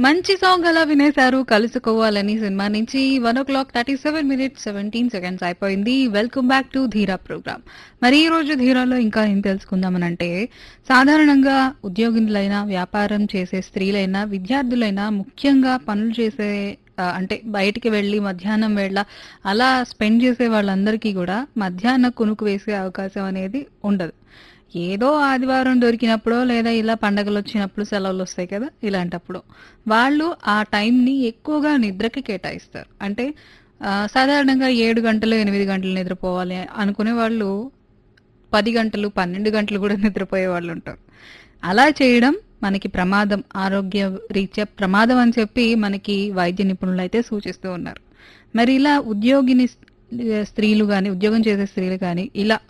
మంచి సాంగ్ అలా వినేశారు కలుసుకోవాలని సినిమా నుంచి one o'clock thirty seven minutes seventeen seconds అయిపోయింది welcome back to Dheera program మరి ఈ రోజు ధీరాలో ఇంకా ఏం తెలుసుకుందామనంటే సాధారణంగా ఉద్యోగులైనా వ్యాపారం చేసే స్త్రీలైనా విద్యార్థులైనా ముఖ్యంగా పనులు చేసే ఆ, అంటే బయటికి వెళ్ళి మధ్యాహ్నం వేళ అలా స్పెండ్ చేసే వాళ్ళందరికీ కూడా మధ్యాహ్న కునుకు వేసే అవకాశం అనేది ఉండదు ఏదో ఆదివారం దొరికినప్పుడో లేదా ఇలా పండగలు వచ్చినప్పుడు సెలవులు వస్తాయి కదా ఇలాంటప్పుడు వాళ్ళు ఆ టైంని ఎక్కువగా నిద్రకి కేటాయిస్తారు అంటే ఆ, సాధారణంగా ఏడు గంటలు ఎనిమిది గంటలు నిద్రపోవాలి అనుకునే వాళ్ళు పది గంటలు పన్నెండు గంటలు కూడా నిద్రపోయే వాళ్ళు ఉంటారు అలా చేయడం మనకి ప్రమాదం ఆరోగ్య రీత్యా ప్రమాదం అని చెప్పి మనకి వైద్య నిపుణులు అయితే సూచిస్తూ ఉన్నారు మరి ఇలా ఉద్యోగిని స్త్రీలు కానీ ఉద్యోగం చేసే స్త్రీలు కానీ ఇలా